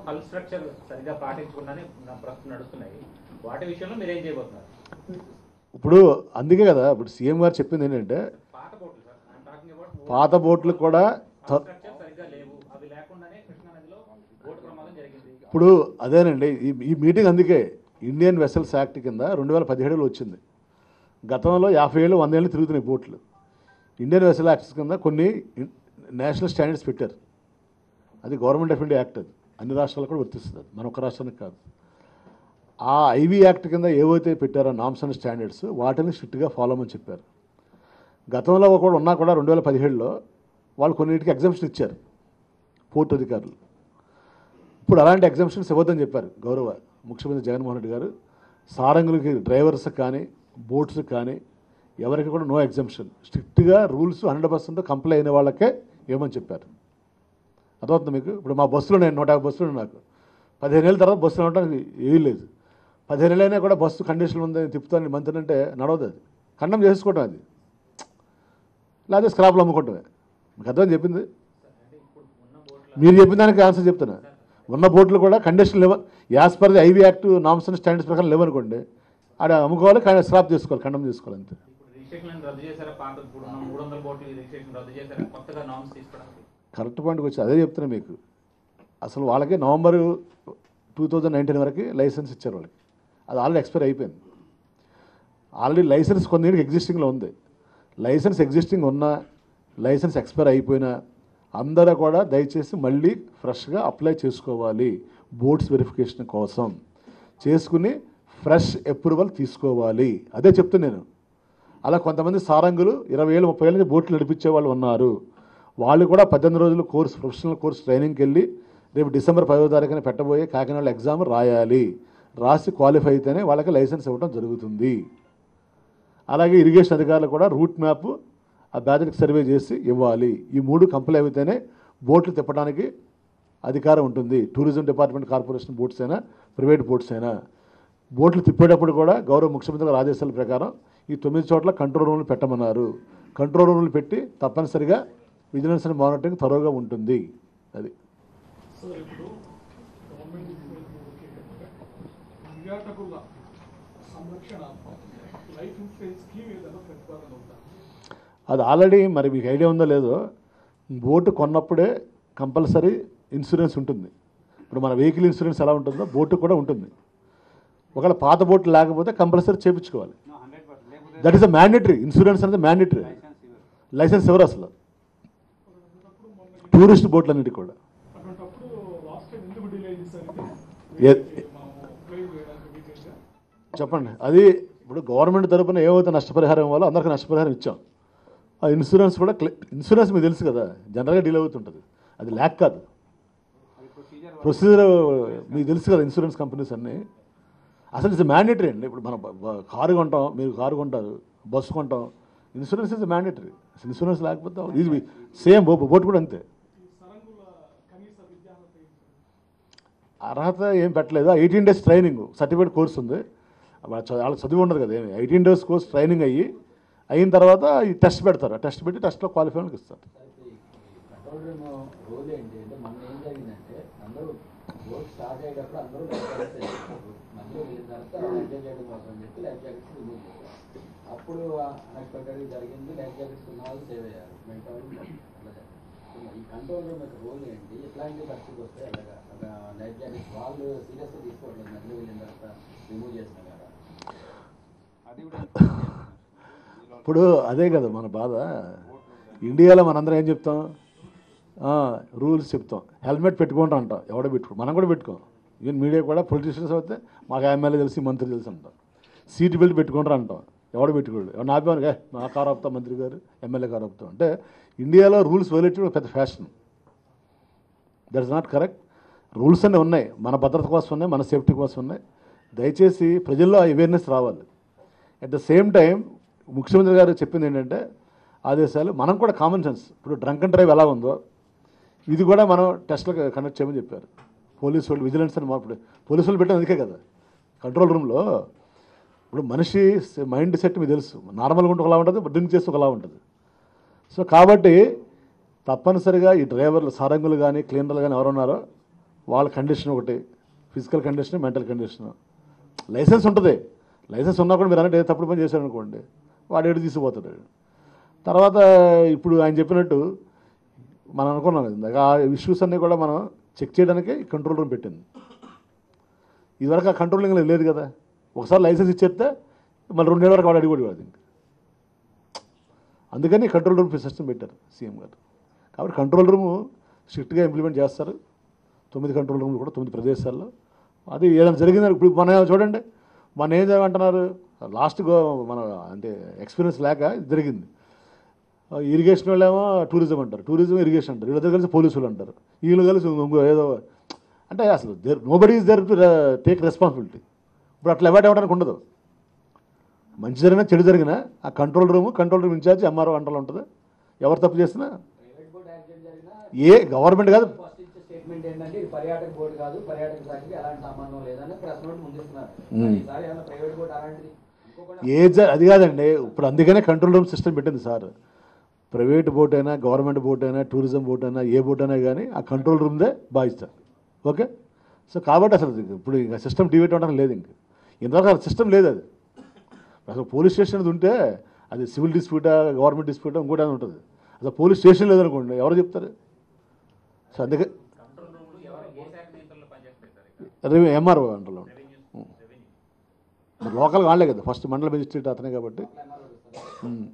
హల్ structure సరిగా పాటించకుండానే నా ప్రస్తుతం నడుస్తున్నాయి వాటి విషయంలో మీరు ఏం చేయబోతున్నారు ఇప్పుడు అందుకే కదా ఇప్పుడు సీఎం గారు చెప్పింది ఏంటంటే పాత బోట్లు సార్ ఐఎమ్ టాకింగ్ అబౌట్ పాత బోట్లు కూడా త- స్ట్రక్చర్ సరిగ్గా లేవు అవి లేకుండానే కృష్ణా నదిలో బోటు ప్రమాదం జరిగింది ఇప్పుడు అదేనండి ఈ ఈ మీటింగ్ అందుకే ఇండియన్ వెసల్స్ యాక్ట్ కింద రెండు వేల పదిహేడులో వచ్చింది గతంలో యాభై ఏళ్ళు వంద ఏళ్ళు తిరుగుతున్నాయి బోట్లు ఇండియన్ వెసల్ యాక్ట్స్ కింద కొన్ని ఇన్- నేషనల్ స్టాండర్డ్స్ పెట్టారు అది గవర్నమెంట్ ఆఫ్ ఇండియా యాక్ట్ అది అన్ని రాష్ట్రాలకు కూడా వర్తిస్తుంది అది మన ఒక్క రాష్ట్రానికి కాదు ఆ ఐవీ యాక్ట్ కింద ఏవైతే పెట్టారో నామ్స్ అండ్ స్టాండర్డ్స్ వాటిని స్ట్రిక్ట్గా ఫాలో అవ్వమని చెప్పారు గతంలో కూడా ఉన్నా కూడా రెండు వేల పదిహేడులో వాళ్ళు కొన్నిటికి ఎగ్జామ్షన్ ఇచ్చారు పోర్ట్ అధికారులు ఇప్పుడు అలాంటి ఎగ్జామ్షన్స్ ఇవ్వద్దని చెప్పారు గౌరవ ముఖ్యమంత్రి జగన్మోహన్ రెడ్డి గారు సారంగులకి డ్రైవర్స్ కానీ బోట్స్ కానీ ఎవరికి కూడా నో ఎగ్జామ్షన్ స్ట్రిక్ట్గా రూల్స్ హండ్రెడ్ పర్సెంట్ కంప్లై అయిన వాళ్ళకే ఇవ్వమని చెప్పారు అర్థమవుతుంది మీకు ఇప్పుడు మా బస్సులో నేను నూట యాభై బస్సులు ఉన్నాయి నాకు పదిహేను ఏళ్ళ తర్వాత బస్సులో ఉండడానికి ఏమీ లేదు పదిహేను ఏళ్ళైనా కూడా బస్సు కండిషన్ ఉందని తిప్పుతాను మంత్రి అంటే నడవదు అది ఖండం చేసుకోవటం అది లేకపోతే స్క్రాప్లు అమ్ముకోవటమే మీకు అర్థం చెప్పింది మీరు చెప్పిన దానికి ఆన్సర్ చెప్తున్నా ఉన్న బోట్లు కూడా కండిషన్ లేవ as per the IV act norms and standards ప్రకారం లేవనుకోండి ఆడ అమ్ముకోవాలి కానీ స్క్రాప్ చేసుకోవాలి ఖండం చేసుకోవాలి అంతే ఇప్పుడు రిజిస్ట్రేషన్ రద్దు చేశారా పాత ఇప్పుడు ఉన్న మూడు వందల బోట్లు రిజిస్ట్రేషన్ రద్దు చేశారా కొత్తగా నామ్స్ తీసుకోవడానికి కరెక్ట్ పాయింట్కి వచ్చి అదే చెప్తున్నా మీకు అసలు వాళ్ళకి నవంబర్ టూ థౌజండ్ నైన్టీన్ వరకు లైసెన్స్ ఇచ్చారు వాళ్ళకి అది ఆల్రెడీ ఎక్స్పైర్ అయిపోయింది ఆల్రెడీ లైసెన్స్ కొన్ని ఎగ్జిస్టింగ్లో ఉంది లైసెన్స్ ఎగ్జిస్టింగ్ ఉన్నా లైసెన్స్ ఎక్స్పైర్ అయిపోయినా అందరూ కూడా దయచేసి మళ్ళీ ఫ్రెష్గా అప్లై చేసుకోవాలి బోర్డ్స్ వెరిఫికేషన్ కోసం చేసుకుని ఫ్రెష్ అప్రూవల్ తీసుకోవాలి అదే చెప్తున్నా నేను అలా కొంతమంది సారంగులు ఇరవై ఏళ్ళు ముప్పై ఏళ్ళ నుంచి బోట్లు నడిపించే వాళ్ళు ఉన్నారు వాళ్ళు కూడా పద్దెనిమిది రోజులు కోర్స్ ప్రొఫెషనల్ కోర్స్ ట్రైనింగ్కి వెళ్ళి రేపు డిసెంబర్ పదో తారీఖున పెట్టబోయే కాకినాడ ఎగ్జామ్ రాయాలి రాసి క్వాలిఫై అయితేనే వాళ్ళకి లైసెన్స్ ఇవ్వడం జరుగుతుంది అలాగే ఇరిగేషన్ అధికారులు కూడా రూట్ మ్యాప్ ఆ బ్యాటరీకి సర్వే చేసి ఇవ్వాలి ఈ మూడు కంప్లై అయితేనే బోట్లు తిప్పడానికి అధికారం ఉంటుంది టూరిజం డిపార్ట్మెంట్ కార్పొరేషన్ బోట్స్ అయినా ప్రైవేట్ బోట్స్ అయినా బోట్లు తిప్పేటప్పుడు కూడా గౌరవ ముఖ్యమంత్రి గారి ఆదేశాల ప్రకారం ఈ తొమ్మిది చోట్ల కంట్రోల్ రూమ్లు పెట్టమన్నారు కంట్రోల్ రూమ్లు పెట్టి తప్పనిసరిగా విజిలెన్స్ అండ్ మానిటరింగ్ త్వరగా ఉంటుంది అది సో ఇప్పుడు గవర్నమెంట్ పర్యాటకుల సంరక్షణ లైఫ్ ఇన్సూరెన్స్ స్కీమ్ ఏదైనా ప్రతిపాదన ఉందా అది ఆల్రెడీ మరి మీకు ఐడియా ఉందో లేదో బోటు కొన్నప్పుడే కంపల్సరీ ఇన్సూరెన్స్ ఉంటుంది ఇప్పుడు మన వెహికల్ ఇన్సూరెన్స్ ఎలా ఉంటుందో బోటు కూడా ఉంటుంది ఒకవేళ పాత బోటు లేకపోతే కంపల్సరీ చేయించుకోవాలి that is a mandatory insurance అనేది మ్యాండేటరీ లైసెన్స్ ఎవరు అసలు టూరిస్ట్ బోట్లన్నిటి కూడా అటువంటప్పుడు లాస్ట్ టైం ఎందుకు డిలే చేశారు ఏ- మనం క్లెయిమ్ చేయడానికి వీకెండ్గా చెప్పండి అది ఇప్పుడు గవర్నమెంట్ తరపున ఏవైతే నష్టపరిహారం ఇవ్వాలో అందరికీ నష్టపరిహారం ఇచ్చాం ఆ ఇన్సూరెన్స్ కూడా క్లె- ఇన్సూరెన్స్ మీకు తెలుసు కదా జనరల్గా డీల్ అవుతుంటుంది అది ల్యాక్ కాదు ప్రొసీజర్ మీకు తెలుసు కదా ఇన్సూరెన్స్ కంపెనీస్ అన్నీ అసలు ఇట్స్ మ్యాండేటరీ అండి ఇప్పుడు మనం బ- బ- కారు కొంటాం మీరు కారు కొంటారు బస్సు కొంటాం ఇన్సూరెన్స్ ఇస్ మ్యాండేటరీ ఇన్సూరెన్స్ లేకపోతే ఇది సేమ్ బోట్ కూడా అంతే ఈ సరంగుల కనీస విద్యార్హత ఏంటి? అర్హత ఏం పెట్టలేదు eighteen days training certificate course ఉంది వాళ్ళ చ- వాళ్ళకి చదివి ఉండదు కదా ఏమి ఎయిటీన్ డేస్ కోర్స్ ట్రైనింగ్ అయ్యి అయిన తర్వాత ఈ టెస్ట్ పెడతారు టెస్ట్ పెట్టి టెస్ట్లో క్వాలిఫై వాళ్ళకి ఇస్తారు కంట్రోల్ రూమ్ రోల్ ఏంటి అంటే మొన్న ఏం జరిగిందంటే అందరూ రోడ్ స్టార్ట్ అయ్యేటప్పుడు అందరూ లైఫ్ జాకెట్స్ వేసుకున్నారు మళ్ళీ వెళ్ళిన తర్వాత లైఫ్ జాకెట్ కోసం అని చెప్పి లైఫ్ జాకెట్స్ రిమూవ్ చేశారు అప్పుడు అన్ఎక్స్పెక్టెడ్గా జరిగింది లైఫ్ జాకెట్స్ ఉన్న వాళ్ళు సేవ్ అయ్యారు మిగతా వాళ్ళు అట్లా జరిగింది. సో ఈ కంట్రోల్ రూమ్ యొక్క రోల్ ఏంటి ఎట్లాంటి పరిస్థితి వస్తే అలాగా ఒక లైఫ్ జాకెట్స్ వాళ్ళు సీరియస్గా తీసుకోవట్లేదు మధ్యలో వెళ్ళిన తర్వాత రిమూవ్ చేసిన కదా ఇప్పుడు అదే కదా మన బాధ ఇండియాలో మనందరం ఏం చెప్తాం రూల్స్ చెప్తాం హెల్మెట్ పెట్టుకుంటా అంటాం ఎవడో పెట్టుకో మనం కూడా పెట్టుకోం ఈవెన్ మీడియా కూడా పొలిటీషియన్స్ అయితే మాకు ఎమ్మెల్యే తెలిసి మంత్రి తెలిసి అంటాం సీట్ బెల్ట్ పెట్టుకుంటారు అంటాం ఎవడు పెట్టుకోడు ఎవరు ఆపేవాను మా కారు ఆపుతాం మంత్రి గారు ఎమ్మెల్యే కారు ఆపుతాం అంటే ఇండియాలో రూల్స్ వైలేట్ పెద్ద fashion that is not correct rules అన్నీ ఉన్నాయి మన భద్రత కోసం ఉన్నాయి మన సేఫ్టీ కోసం ఉన్నాయి దయచేసి ప్రజల్లో అవేర్నెస్ రావాలి అట్ ద సేమ్ టైం ముఖ్యమంత్రి గారు చెప్పింది ఏంటంటే ఆదేశాలు మనం కూడా కామన్ సెన్స్ ఇప్పుడు డ్రంక్ అండ్ డ్రైవ్ ఎలా ఉందో ఇది కూడా మనం టెస్ట్లో కండక్ట్ చేయమని చెప్పారు పోలీసు వాళ్ళు విజిలెన్స్ అని మాప్పుడు పోలీసు వాళ్ళు పెట్టిన అందుకే కదా కంట్రోల్ రూమ్లో ఇప్పుడు మనిషి మైండ్ సెట్ మీకు తెలుసు నార్మల్గా ఉంటే ఒకలా ఉంటుంది డ్రింక్ చేస్తే ఒకలా ఉంటుంది సో కాబట్టి తప్పనిసరిగా ఈ డ్రైవర్లు సారంగులు కానీ క్లీనర్లు కానీ ఎవరున్నారో వాళ్ళ కండిషన్ ఒకటి physical condition mental condition license ఉంటుంది లైసెన్స్ ఉన్నా కూడా మీరు అన్నట్టు ఏదో తప్పుడు పని చేశారనుకోండి వాడు ఏడు తీసుకుపోతాడు తర్వాత ఇప్పుడు ఆయన చెప్పినట్టు మనం అనుకున్నాం కదా ఇందాక ఆ ఇష్యూస్ అన్నీ కూడా మనం చెక్ చేయడానికి కంట్రోల్ రూమ్ పెట్టింది ఇదివరకు ఆ కంట్రోలింగ్ లేదు కదా ఒకసారి లైసెన్స్ ఇచ్చేస్తే మళ్ళీ రెండేళ్ళ వరకు వాడు అడిగోడు వాడు ఇంకా అందుకని కంట్రోల్ రూమ్ సిస్టమ్ పెట్టారు సీఎం గారు కాబట్టి కంట్రోల్ రూమ్ స్ట్రిక్ట్గా ఇంప్లిమెంట్ చేస్తారు తొమ్మిది కంట్రోల్ రూమ్లు కూడా తొమ్మిది ప్రదేశాల్లో అది ఏదైనా జరిగిందని ఇప్పుడు మన చూడండి మన ఏం చేయమంటున్నారు లాస్ట్ మన అంటే ఎక్స్పీరియన్స్ లేక ఇది జరిగింది ఇరిగేషన్ వాళ్ళేమో టూరిజం అంటారు టూరిజం ఇరిగేషన్ అంటారు వీళ్ళిద్దరు కలిసి పోలీసులు అంటారు వీళ్ళు కలిసి ఇంకో ఏదో అంటే అసలు there nobody is there to take responsibility ఇప్పుడు అట్లా అవాయిడ్ అవ్వడానికి ఉండదు మంచి జరిగినా చెడు జరిగినా ఆ control room control room in-charge MRO అంటలో ఉంటుంది ఎవరు తప్పు చేసినా ప్రైవేట్ బోర్డు యాక్సిడెంట్ జరిగినా ఏ గవర్నమెంట్ కాదు ఫస్ట్ ఇచ్చే స్టేట్మెంట్ ఏంటంటే ఇది పర్యాటక బోర్డు కాదు పర్యాటక శాఖకి ఎలాంటి సంబంధం లేదని ప్రెస్ నోట్ ముందిస్తున్నారు మ్మ్. ఈసారి ఏమైనా ప్రైవేట్ బోర్డు అలాంటిది ఇంకొకటి ఏ జ- అది కాదండి ఇప్పుడు అందుకనే కంట్రోల్ రూమ్ సిస్టమ్ పెట్టింది సార్ ప్రైవేట్ బోట్ అయినా గవర్నమెంట్ బోట్ అయినా టూరిజం బోట్ అయినా ఏ బోట్ అయినా కానీ ఆ కంట్రోల్ రూమ్దే బాధిస్తారు ఓకే సో కాబట్టి అసలు ఇది ఇప్పుడు ఇంకా సిస్టమ్ డివేట్ అవ్వడం లేదు ఇంక ఇంతవరకు అసలు సిస్టమ్ లేదు అది అసలు పోలీస్ స్టేషన్ అది ఉంటే అది సివిల్ డిస్ప్యూటా గవర్నమెంట్ డిస్ప్యూటా ఇంకోటి అని ఉంటుంది అసలు పోలీస్ స్టేషన్ లేదనుకోండి ఎవరు చెప్తారు సో అందుకే కంట్రోల్ రూమ్లు ఎవరు ఏ శాఖ నియంత్రణలో పనిచేస్తాయి సార్ ఇక్కడ రెవెన్యూ ఎంఆర్ఓ అంటారు రెవెన్యూ రెవెన్యూ మరి లోకల్ వాళ్ళే కదా ఫస్ట్ మండల మెజిస్ట్రేట్ అతనే కాబట్టి ఉమ్.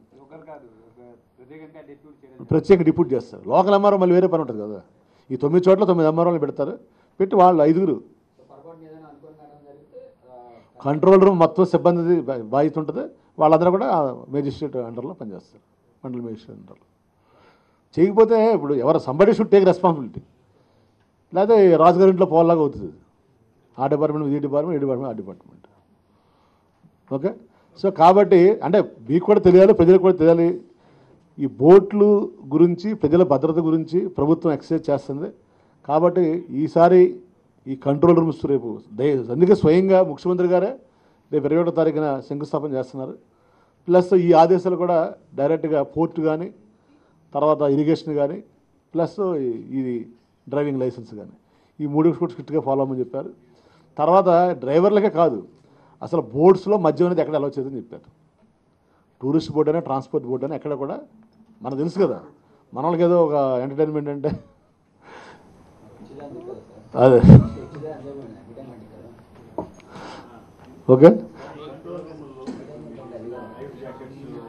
ప్రత్యేక డిప్యూట్ చేస్తారు లోకల్ ఎంఆర్ఓ మళ్ళీ వేరే పని ఉంటుంది కదా ఈ తొమ్మిది చోట్ల తొమ్మిది ఎంఆర్ఓలు పెడతారు పెట్టి వాళ్ళు ఐదుగురు సో పొరపాటున ఏదైనా అనుకోని మేడం జరిగితే ఆ, కంట్రోల్ రూమ్ మొత్తం సిబ్బంది బా- బాధ్యత ఉంటుంది వాళ్ళందరూ కూడా మేజిస్ట్రేట్ అండర్లో పనిచేస్తారు మండల మేజిస్ట్రేట్ అండర్లో చేయకపోతే ఇప్పుడు ఎవరు సంబడి షుడ్ టేక్ రెస్పాన్సిబిలిటీ లేకపోతే రాజుగారి ఇంట్లో పోలాగా అవుతుంది ఆ డిపార్ట్మెంట్ ఈ డిపార్ట్మెంట్ ఈ డిపార్ట్మెంట్ ఆ డిపార్ట్మెంట్ ఓకే సో కాబట్టి అంటే మీకు కూడా తెలియాలి ప్రజలకు కూడా తెలియాలి ఈ బోట్లు గురించి ప్రజల భద్రత గురించి ప్రభుత్వం ఎక్సైజ్ చేస్తుంది కాబట్టి ఈసారి ఈ కంట్రోల్ రూమ్స్ రేపు దయ అందుకే స్వయంగా ముఖ్యమంత్రి గారే రేపు ఇరవై ఒకటో తారీఖున శంకుస్థాపన చేస్తున్నారు ప్లస్ ఈ ఆదేశాలు కూడా డైరెక్ట్గా పోర్ట్ కానీ తర్వాత ఇరిగేషన్ కానీ ప్లస్ ఇది డ్రైవింగ్ లైసెన్స్ కానీ ఈ మూడు కూడా స్ట్రిక్ట్గా ఫాలో అవ్వమని చెప్పారు తర్వాత డ్రైవర్లకే కాదు అసలు బోర్డ్స్లో మద్యం అనేది ఎక్కడ అలౌ చేయదని చెప్పారు టూరిస్ట్ బోర్డు అయినా ట్రాన్స్పోర్ట్ బోర్డు అయినా ఎక్కడ కూడా మనకు తెలుసు కదా మన వాళ్ళకి ఏదో ఒక ఎంటర్టైన్మెంట్ అంటే మంచిదే అందుకు కదా సార్ అదే మంచిదే ఎంజాయ్మెంట్ ఎంటర్టైన్మెంట్ కదా ఓకే ఎంటర్టైన్మెంట్ అది కాదు.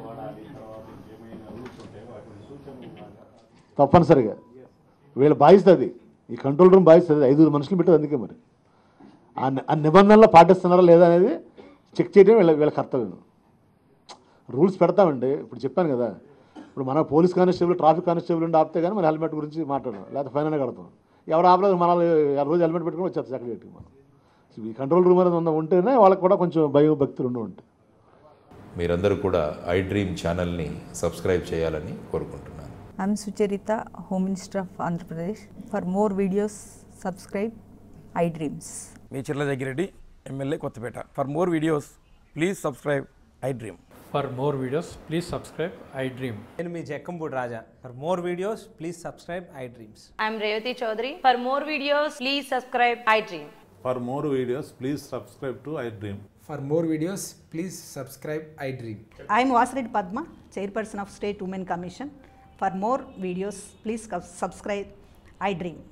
తప్పనిసరిగా వీళ్ళ బాధ్యత అది ఈ కంట్రోల్ రూమ్ బాధ్యత అది ఐదుగురు మనుషులు పెట్టేది అందుకే మరి ఆ ని- ఆ నిబంధనలు పాటిస్తున్నారా లేదా అనేది చెక్ చేయడం వీళ్ళ వీళ్ళ కర్తవ్యం రూల్స్ పెడతామండి ఇప్పుడు చెప్పాను కదా ఇప్పుడు మన పోలీస్ కానిస్టేబుల్ ట్రాఫిక్ కానిస్టేబుల్ ఉండి ఆపితే కానీ మన హెల్మెట్ గురించి మాట్లాడడం లేకపోతే ఫైన్ అనే కడతాం ఎవరు ఆపలేదు మన రోజు హెల్మెట్ పెట్టుకుని వచ్చేస్తారు సెక్రటరీకి మనం సో ఈ కంట్రోల్ రూమ్ అనేది ఉన్న ఉంటేనే వాళ్ళకి కూడా కొంచెం భయం భక్తులు ఉండి ఉంటాయి మీరందరూ కూడా ఐ డ్రీమ్ ఛానల్ని సబ్స్క్రైబ్ చేయాలని కోరుకుంటున్నాను I'm Sucharita, Home Minister of Andhra Pradesh. For more videos, subscribe iDreams. మీ Chirla Jaggireddy MLA Kothapeta for more videos please subscribe iDream For more videos, please subscribe I Dream. నేను మీ Jakkampudi Raja for more videos please subscribe iDreams I'm Revati Chaudhary. For more videos, please subscribe iDream. For more videos, please subscribe to iDream. For more videos please subscribe iDream I am Vasireddy Padma, Chairperson of State Women Commission. For more videos, please subscribe iDream.